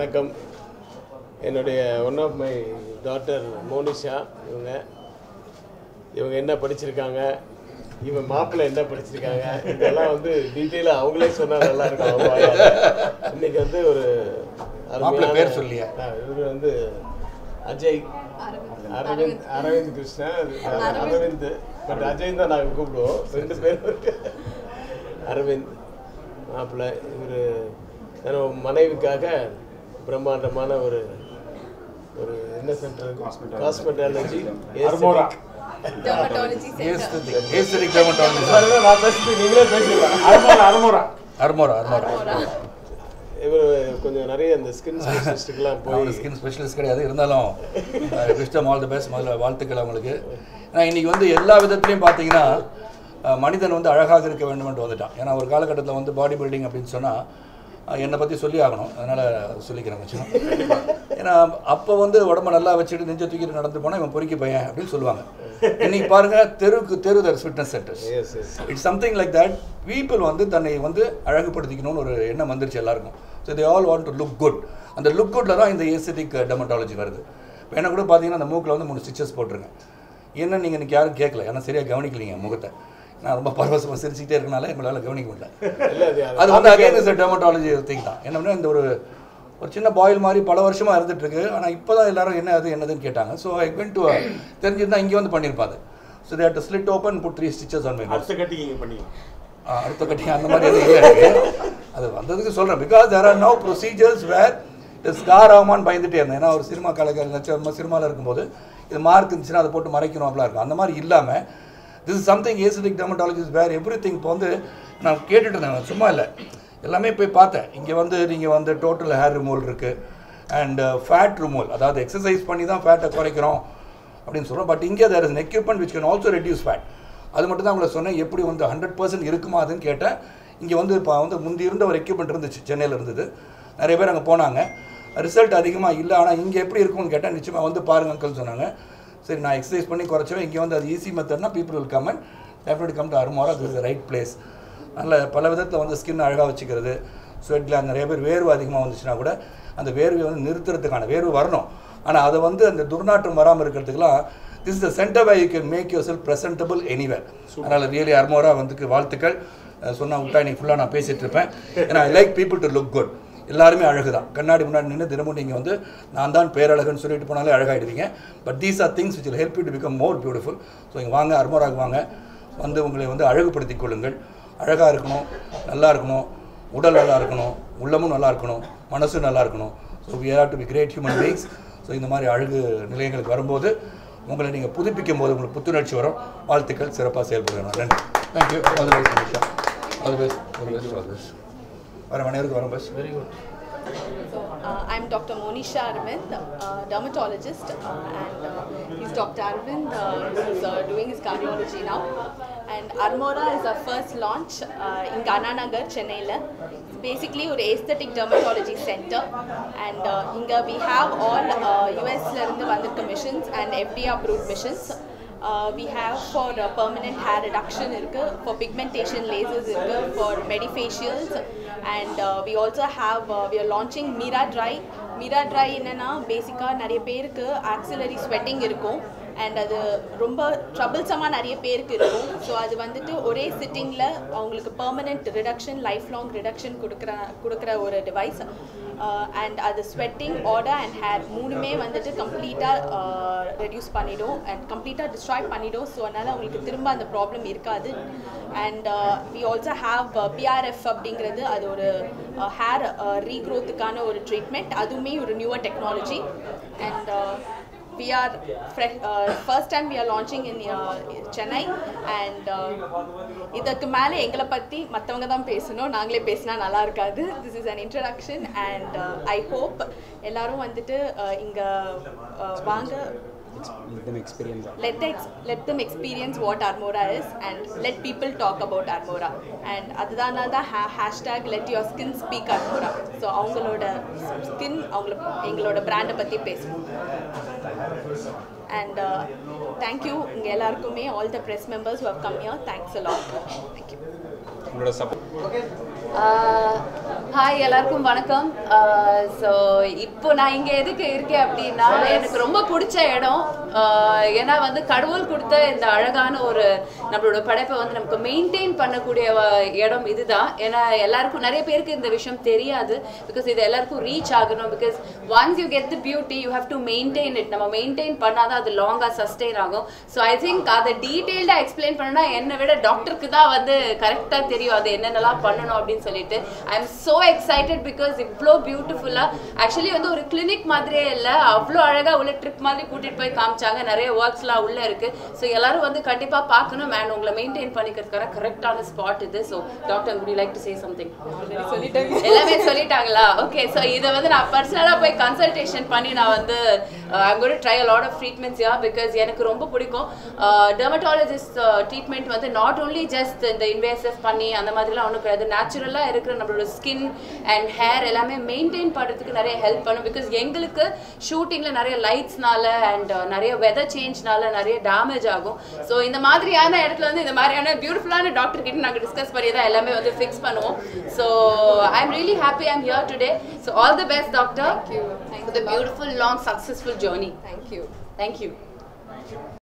வணக்கம் என்னுடைய one of my daughter Monisha இவங்க இவங்க என்ன படிச்சிருக்காங்க இவன் மாப்பிள்ளை என்ன படிச்சிருக்காங்க இதெல்லாம் வந்து டீட்டெயிலாக அவங்களே சொன்னா நல்லா இருக்கும் அவங்க வாயால. இன்னைக்கு வந்து ஒரு மாப்பிள்ளை பேர் சொல்லியா? இவர் வந்து அஜய் அரவிந்த் அரவிந்த் கிருஷ்ணா அரவிந்த் பட் அஜய் தான் நாங்கள் கூப்பிடுவோம் ரெண்டு பேரும் இருக்கு அரவிந்த் மாப்பிள்ளை இவர் மனைவிக்காக பிரம்மாண்டமான ஒரு ஒரு என்ன center cosmetology Dermatology center. Aesthetic dermatology நான் பேசிட்டு நீங்களே பேசிடலாம் அர்மோரா அர்மோரா இவர் கொஞ்சம் நிறைய இந்த ஸ்கின் ஸ்பெஷலிஸ்ட்டுக்கெல்லாம் அவங்க போய் ஸ்கின் ஸ்பெஷலிஸ்ட் கிடையாது இருந்தாலும் விஷ்டம் ஆல் தி பெஸ்ட் முதல்ல வாழ்த்துக்கள் அவங்களுக்கு ஏன்னா இன்னைக்கு வந்து எல்லா விதத்துலையும் பார்த்தீங்கன்னா அஹ், மனிதன் வந்து அழகாக இருக்க வேண்டும்னு வந்துட்டான் ஏன்னா ஒரு காலகட்டத்தில் வந்து பாடி பில்டிங் அப்படின்னு சொன்னால் என்னை பற்றி சொல்லி ஆகணும் அதனால் சொல்லிக்கிறேன் கொஞ்சம் ஏன்னா அப்போ வந்து உடம்ப நல்லா வச்சுட்டு நெஞ்ச தூக்கிட்டு நடந்து போனால் இவன் பொறுக்கி பையன் அப்படின்னு சொல்லுவாங்க இன்னைக்கு பாருங்க தெருவுக்கு தெரு தர் fitness centers yes yes it's something like that people வந்து தன்னை வந்து அழகுபடுத்திக்கணும்னு ஒரு எண்ணம் வந்துருச்சு எல்லாருக்கும் so they all want to look good அந்த லுக் குட்டில் தான் இந்த ஏஸ்தட்டிக் டெமட்டாலஜி வருது இப்போ என்ன கூட பார்த்தீங்கன்னா அந்த மூக்கில் வந்து மூணு ஸ்டிச்சஸ் போட்டிருங்க என்ன நீங்கள் இன்னைக்கு யாரும் கேட்கல ஏன்னா சரியாக கவனிக்கலீங்க முகத்தை நான் ரொம்ப பரவசமாக சிரிச்சுக்கிட்டே இருக்கனால எங்களால் கவனிக்க முடியல இல்லை அது அது வந்து அகைன் இஸ் டெமட்டாலஜி திங் தான் என்னன்னா இந்த ஒரு ஒரு சின்ன பாயில் மாதிரி பல வருஷமா இருந்துட்டு இருக்கு ஆனால் இப்போ தான் எல்லாரும் என்ன அது என்னதுன்னு கேட்டாங்க ஸோ ஐ வென்ட் டு தெரிஞ்சிருந்தா இங்கே வந்து பண்ணியிருப்பாது so that slit open put three stitches on my அடுத்த கட்டிங் இங்கே பண்ணி ஆ, அடுத்த கட்டி அந்த மாதிரி எதுவும் இல்லை எனக்கு அது வந்ததுக்கு சொல்கிறேன் because there are no procedures where scar ஆகுமான்னு பயந்துட்டே இருந்தேன் ஏன்னா ஒரு சினிமா கலைஞர் சினிமாவில் இருக்கும்போது இது மார்க் இருந்துச்சுன்னா அதை போட்டு மறைக்கணும் அப்படிலாம் இருக்கும் அந்த மாதிரி இல்லாமல் this is something aesthetic dermatologist where everything இப்போ வந்து நான் கேட்டுட்டு இருந்தேன் சும்மா இல்லை எல்லாமே போய் பார்த்தேன் இங்கே வந்து நீங்கள் வந்து டோட்டல் ஹேர் ரிமூவல் இருக்குது அண்ட் ஃபேட் ரிமூவல் அதாவது எக்ஸசைஸ் பண்ணி தான் ஃபேட்டை குறைக்கிறோம் அப்படின்னு சொல்கிறோம் பட் இங்கே there is equipment which can also reduce fat அது மட்டும் தான் உங்களை சொன்னேன் எப்படி வந்து ஹண்ட்ரட் பர்சன்ட் இருக்குமா அதுன்னு கேட்டேன் இங்கே வந்து இப்போ வந்து முந்தி இருந்த ஒரு எக்யூப்மெண்ட் இருந்துச்சு சென்னையில் இருந்தது நிறைய பேர் அங்கே போனாங்க ரிசல்ட் அதிகமாக இல்லை ஆனால் இங்கே எப்படி இருக்கும்னு கேட்டேன் நிச்சயமாக வந்து பாருங்க அங்கிள் சொன்னாங்க சரி நான் எக்ஸசைஸ் பண்ணி குறைச்சவே இங்கே வந்து அது ஈஸி மெத்தட்னா people will come and definite come to அருமாரா திஸ் இஸ் ரைட் பிளேஸ் நல்ல பல விதத்தில் வந்து ஸ்கின் அழகாக வச்சுக்கிறது ஸ்வெட் கிளாண்ட் நிறைய பேர் வேர்வை அதிகமாக வந்துச்சுன்னா கூட அந்த வேர்வையை வந்து நிறுத்துறதுக்கான வேர்வை வரணும் ஆனால் அதை வந்து அந்த துர்நாற்றம் வராமல் இருக்கிறதுக்குலாம் this the center why you can make yourself presentable anywhere அதனால் ரியலி அர்மோரா வந்துக்கு வாழ்த்துக்கள் சொன்னா விட்டா இன்னைக்கு ஃபுல்லாக நான் பேசிகிட்டு இருப்பேன் ஏன்னா I like people to look good எல்லாருமே அழகு தான் கண்ணாடி முன்னாடி நின்று தினமும் நீங்கள் வந்து நான் தான் பேரழகுன்னு சொல்லிட்டு போனாலே அழகாயிடுவீங்க but these are things which will help you to become more beautiful so இங்கே வாங்க அருமராக வாங்க வந்து உங்களை வந்து அழகுபடுத்திக் கொள்ளுங்கள் அழகாக இருக்கணும் நல்லா இருக்கணும் உடல் நல்லா இருக்கணும் உள்ளமும் நல்லா இருக்கணும் மனசும் நல்லா இருக்கணும் so we have to be great human beings so இந்த மாதிரி அழகு நிலையங்களுக்கு வரும்போது உங்களை நீங்கள் புதுப்பிக்கும் போது உங்களுக்கு புத்துணர்ச்சி வரும் வாழ்த்துக்கள் சிறப்பாக செயல்படுகிறோம் நன்றி thank you all the best Nisha all the best all the best all the best வர மணியருக்கு வரோம் bus very good So, uh, I'm Dr. Monisha Arvind, uh, dermatologist, uh, and uh, he's Dr. Arvind, uh, who's uh, doing his cardiology now. And Armora is our first launch uh, in Gananagar, Chennai. It's basically an aesthetic dermatology center, and uh, inga we have all uh, US ல இருந்து வந்திருக்க missions and FDA approved missions. Uh, we have for uh, permanent hair reduction இருக்கு for pigmentation lasers இருக்கு for medifacials and uh, we also have uh, we are launching Mira Dry Mira Dry என்னன்னா பேசிக்காக நிறைய பேருக்கு auxiliary sweating இருக்கும் and அது ரொம்ப ட்ரபிள்ஸமாக நிறைய பேருக்கு இருக்கும் ஸோ அது வந்துட்டு ஒரே சிட்டிங்கில் அவங்களுக்கு permanent reduction life long reduction கொடுக்குற கொடுக்குற ஒரு டிவைஸ் அண்ட் அது ஸ்வெட்டிங் ஆர்டர் அண்ட் ஹேர் மூணுமே வந்துட்டு கம்ப்ளீட்டாக ரெடியூஸ் பண்ணிடும் அண்ட் கம்ப்ளீட்டாக டிஸ்ட்ராய் பண்ணிடும் ஸோ அதனால் அவங்களுக்கு திரும்ப அந்த ப்ராப்ளம் இருக்காது and we also have PRF அப்படிங்கிறது அது ஒரு ஹேர் ரீக்ரோத்துக்கான ஒரு ட்ரீட்மெண்ட் அதுவுமே ஒரு newer technology and we are fresh, uh, first time we are launching in uh, Chennai and uh, இதற்கு மேலே எங்களை பற்றி மற்றவங்க தான் பேசணும் நாங்களே பேசினா நல்லா இருக்காது this is an introduction and I hope எல்லாரும் வந்துட்டு இங்கே வாங்க let them experience that. let, the ex- let them experience what Armora is and let people talk about Armora and அதனால தான் hashtag let your skin speak Armora so அவங்களோட skin அவங்கள எங்களோட பிராண்டை பற்றி பேசணும் அண்ட் தேங்க்யூ இங்கே எல்லாருக்குமே all the press members have come here thanks a lot thank you உங்களோட சப்போர்ட் Uh, ஹாய் எல்லாருக்கும் வணக்கம் ஸோ இப்போ நான் இங்கே எதுக்கு இருக்கேன் அப்படின்னா எனக்கு ரொம்ப பிடிச்ச இடம் ஆஹ் ஏன்னா வந்து கடவுள் கொடுத்த இந்த அழகான ஒரு நம்மளோட படைப்பை வந்து நமக்கு மெயின்டைன் பண்ணக்கூடிய வ- இடம் இதுதான் ஏன்னா எல்லாருக்கும் நிறைய பேருக்கு இந்த விஷயம் தெரியாது பிகாஸ் இது எல்லாருக்கும் ரீச் ஆகணும் because once you get the beauty you have to maintain it நம்ம மெயின்டைன் பண்ணாதான் அது லாங்காக சஸ்டெயின் ஆகும் ஸோ ஐ திங்க் அதை டீட்டெயில்டாக எக்ஸ்பிளைன் பண்ணனா என்னை விட டாக்டருக்கு தான் வந்து கரெக்டாக தெரியும் அது என்னென்னலாம் பண்ணணும் அப்படின்னு சொல்லிட்டு I am so excited because இவ்வளோ பியூட்டிஃபுல்லாக ஆக்சுவலி வந்து ஒரு கிளினிக் மாதிரியே இல்லை அவ்வளோ அழகாக உள்ள ட்ரிப் மாதிரி கூட்டிகிட்டு போய் காமிச்சாங்க நிறைய ஒர்க்ஸ்லாம் உள்ளே இருக்குது ஸோ எல்லாரும் வந்து கண்டிப்பாக பார்க்கணும் அண்ட் உங்களை மெயின்டைன் பண்ணிக்கிறதுக்கான கரெக்டான ஸ்பாட் இது so doctor would you like to say something எல்லாமே சொல்லிட்டாங்களா ஓகே ஸோ இதை வந்து நான் பர்சனலாக போய் கன்சல்டேஷன் பண்ணி நான் வந்து I'm got try lot of treatments yeah because எனக்கு ரொம்ப பிடிக்கும் டெர்மட்டாலஜிஸ்ட் ட்ரீட்மெண்ட் வந்து நாட் ஓன்லி ஜஸ்ட் இந்த இன்வேசிவ் பண்ணி அந்த மாதிரிலாம் ஒன்றும் கிடையாது நேச்சுரலாக இருக்கிற நம்மளோட ஸ்கின் அண்ட் ஹேர் எல்லாமே மெயின்டைன் பண்ணுறதுக்கு நிறைய ஹெல்ப் பண்ணும் பிகாஸ் எங்களுக்கு ஷூட்டிங்கில் நிறைய லைட்ஸ்னால அண்ட் நிறைய வெதர் சேஞ்ச்னால நிறைய டேமேஜ் ஆகும் ஸோ இந்த மாதிரியான இடத்துல வந்து இந்த மாதிரியான பியூட்டிஃபுல்லான டாக்டர் கிட்ட நாங்கள் டிஸ்கஸ் பண்ணி தான் எல்லாமே வந்து ஃபிக்ஸ் பண்ணுவோம் so I am really happy I'm here today so all the best doctor Thank you. Thanks for the a lot. beautiful, long, successful journey. Thank you. Thank you.